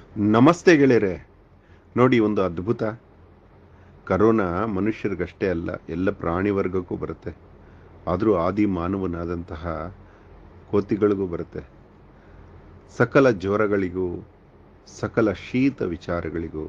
ನಮಸ್ತೆ ಗೆಳೆಯರೆ ನೋಡಿ ಒಂದು ಅದ್ಭುತ ಕರೋನಾ ಮನುಷ್ಯರಿಗಷ್ಟೇ ಅಲ್ಲ ಎಲ್ಲ ಪ್ರಾಣಿ ವರ್ಗಕ್ಕೂ ಬರುತ್ತೆ ಆದರೂ ಆದಿ ಮಾನವನಾದಂತಹ ಕೋತಿಗಳಿಗೂ ಬರುತ್ತೆ ಸಕಲ ಜ್ವರಗಳಿಗೂ ಸಕಲ ಶೀತ ವಿಚಾರಗಳಿಗೂ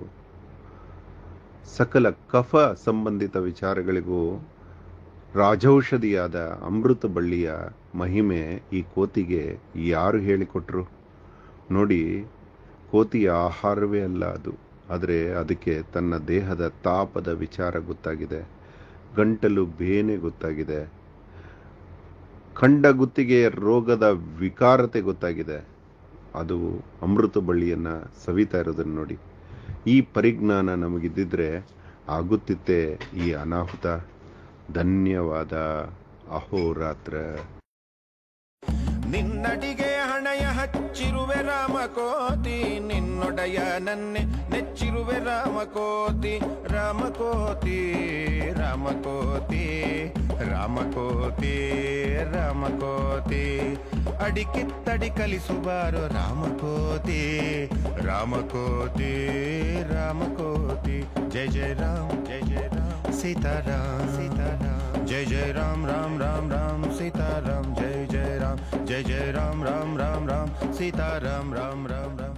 ಸಕಲ ಕಫ ಸಂಬಂಧಿತ ವಿಚಾರಗಳಿಗೂ ರಾಜೌಷಧಿಯಾದ ಅಮೃತ ಬಳ್ಳಿಯ ಮಹಿಮೆ ಈ ಕೋತಿಗೆ ಯಾರು ಹೇಳಿಕೊಟ್ರು ನೋಡಿ ಕೋತಿಯ ಆಹಾರವೇ ಅಲ್ಲ ಅದು ಆದರೆ ಅದಕ್ಕೆ ತನ್ನ ದೇಹದ ತಾಪದ ವಿಚಾರ ಗೊತ್ತಾಗಿದೆ ಗಂಟಲು ಬೇನೆ ಗೊತ್ತಾಗಿದೆ ಖಂಡ ಗುತ್ತಿಗೆಯ ರೋಗದ ವಿಕಾರತೆ ಗೊತ್ತಾಗಿದೆ ಅದು ಅಮೃತ ಬಳ್ಳಿಯನ್ನು ಸವಿತಾ ಇರೋದನ್ನು ನೋಡಿ ಈ ಪರಿಜ್ಞಾನ ನಮಗಿದ್ದಿದ್ರೆ ಆಗುತ್ತಿತ್ತೆ ಈ ಅನಾಹುತ ಧನ್ಯವಾದ ಅಹೋರಾತ್ರ ನಿನ್ನಡಿಗೆ ಹಣಯ ಹಚ್ಚಿರುವೆ ರಾಮಕೋತಿ ನಿನ್ನೊಡೆಯ ನನ್ನೆ ನೆಚ್ಚಿರುವೆ ರಾಮಕೋತಿ ರಾಮಕೋತಿ ರಾಮಕೋತಿ ರಾಮಕೋತಿ ರಾಮಕೋತಿ ಅಡಿಕಿತ್ತಡಿ ಕಲಿಸುಬಾರು ರಾಮಕೋತಿ ರಾಮಕೋತಿ ರಾಮಕೋತಿ ಜಯ ಜಯ ರಾಮ್ ಜಯ ಜಯ ರಾಮ್ ಸೀತಾರಾಮ್ ಸೀತಾರಾಮ್ जय जय राम राम राम राम सीता राम जय जय राम जय जय राम राम राम राम सीता राम राम राम राम